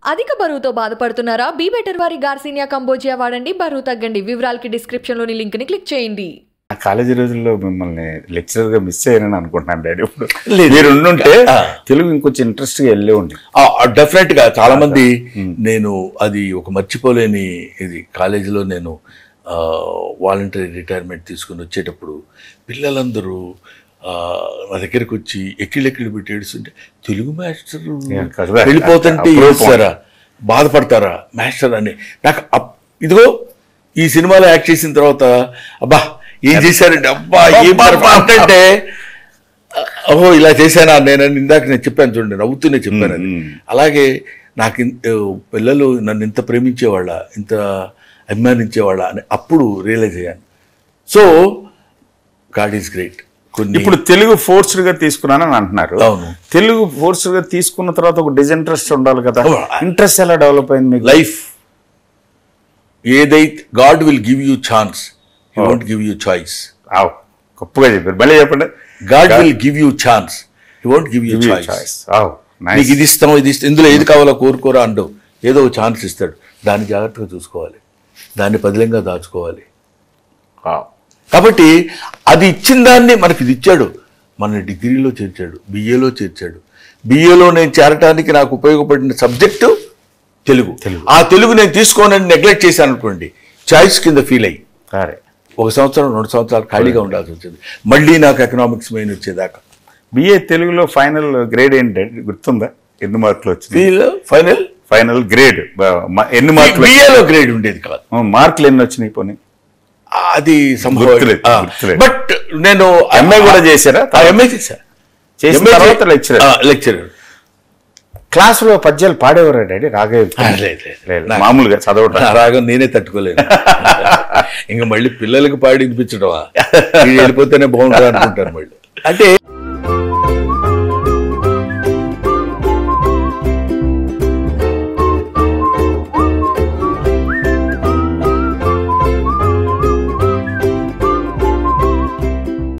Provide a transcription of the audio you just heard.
అధిక బరువుతో బాధపడుతున్నారా బీ బెటర్ వారి గార్సినియా కంబోజియా వాడండి బరువు తగ్గండి వివరాలకి డిస్క్రిప్షన్లోని లింక్ని క్లిక్ చేయండి ఆ కాలేజీ రోజుల్లో మిమ్మల్ని లెక్చరర్ గా మిస్ అయ్యానని అనుకుంటున్నాను డాడీ ఇప్పుడు లేదు. మీరు ఉండుంటే ఆ. తెలుగు ఇంకొంచెం ఇంట్రెస్ట్ గా వెళ్ళే ఉండే డెఫినెట్ గా చాలా మంది నేను అది ఒక మర్చిపోలేని ఇది కాలేజీలో నేను వాలంటరీ రిటైర్మెంట్ తీసుకుని వచ్చేటప్పుడు పిల్లలందరూ ఆ, నా దగ్గరికి వచ్చి ఎక్కిళ్ళెక్కిళ్ళు పెట్టి ఏడుస్తుంటే తెలుగు మాస్టర్ Yeah, కదా. వెళ్ళిపోతుంటే అప్రూపం. ఏడుస్తారా బాధపడతారా మాస్టర్ అని నాకు అప్- ఇదిగో ఈ సినిమాలో యాక్ట్ చేసిన తర్వాత అబ్బా ఏం చేశారంటే అబ్బా ఏం పర్ఫార్మెన్స్ అంటే ఓహో ఇలా చేశానా నేను ఇందాక నేను చెప్పాను చూడండి నవ్వుతూనే చెప్పాను అది అలాగే నాకు ఇన్- ఆ, పిల్లలు నన్ను ఇంత ప్రేమించేవాళ్ళ ఇంత అభిమానించేవాళ్ళ అని అప్పుడు రియలైజ్ అయ్యాను సో గాడ్ ఈస్ గ్రేట్ కొన్ని ఇప్పుడు తెలుగు ఫోర్స్డ్ గా తీసుకున్నానని అంటున్నారు అవును. తెలుగు ఫోర్స్డ్ గా తీసుకున్న తర్వాత ఒక డిజఇంట్రెస్ట్ ఉండాలి కదా Oh, ఇంట్రెస్ట్ ఎలా డెవలప్ అయింది మీకు లైఫ్ ఏదైతే God will give you chance he won't give you choice ఆవ్, గొప్పగా చెప్పారు మళ్ళీ చెప్పండి God will give you chance he won't give you Give you choice choice. ఆవ్, nice. నీకు ఇది ఇస్తాం ఇది ఇస్తాం ఇందులో ఏది కావాలో కోరుకోరా అంటావు ఏదో ఒక ఛాన్స్ ఇస్తాడు దాన్ని జాగ్రత్తగా చూసుకోవాలి దాన్ని పదిలంగా దాచుకోవాలి ఆవ్. కాబట్టి అది ఇచ్చిన దాన్ని మనకి ఇది ఇచ్చాడు మన డిగ్రీలో చేర్చాడు బిఏలో చేర్చాడు బిఏలో నేను చేరటానికి నాకు ఉపయోగపడిన సబ్జెక్టు తెలుగు ఆ తెలుగు నేను తీసుకోనని నెగ్లెక్ట్ చేశాను అనుకోండి చాయిస్ కింద ఫీల్ అయ్యి సరే ఒక సంవత్సరం రెండు సంవత్సరాలు ఖాళీగా ఉండాల్సి వచ్చింది మళ్ళీ నాకు ఎకనామిక్స్ మెయిన్ వచ్చేదాకా బిఏ తెలుగులో ఫైనల్ గ్రేడ్ ఏంటంటే గుర్తుందా ఎన్ని మార్కులు వచ్చింది ఫీల్ ఫైనల్ ఫైనల్ గ్రేడ్ ఎన్ని మార్కులు బిఏలో గ్రేడ్ ఉండేది కాదు ఆ, మార్కులు ఎన్ని వచ్చినాయి పోనీ అది గుర్తులేదు, గుర్తులేదు. బట్ నేను ఎంఏ కూడా చేశారా ఎంఏ చేశా చేసిన తర్వాత లెక్చరర్ లెక్చరర్ క్లాసులో పద్యాలు పాడేవారా డాడీ రాఘవ లేదు, మామూలుగా చదవడం నా రాగం నేనే తట్టుకోలేను ఇంకా మళ్ళీ పిల్లలకి పాడి వినిపించడమా వీడు వెళ్ళిపోతేనే బాగుంటుంది అనుకుంటాను మళ్ళీ అంటే